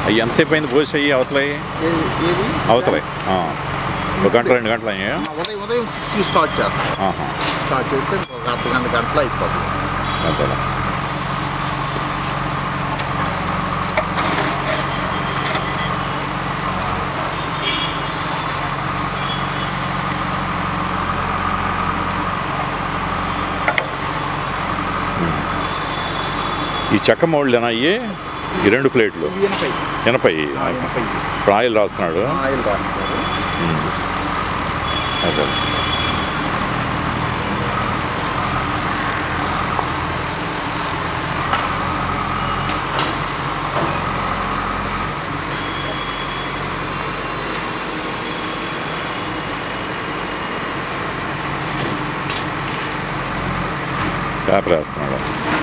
అవి ఎంతసేపు అయింది పోసి అయ్యి అవతలయ్యి ఏ- ఏది అవతలయ్యి ఆ. ఒక గంట రెండు గంటలు అయ్యాయా ఆ, ఉదయం ఉదయం సిక్స్కి స్టార్ట్ చేస్తాం ఆహా. స్టార్ట్ చేస్తే ఒక అర్ధ గంట గంటలో అయిపోతుంది అంతేనా ఈ చెక్క మౌళ్ళేనా అయ్యి ఈ రెండు ప్లేట్లు ఇవి ఎనభై ఎనపై ఆ, ఎనభై ఇప్పుడు ఆయిల్ రాస్తున్నాడు ఆయిల్ రాస్తారు అదే పేపర్ వేస్తున్నాడు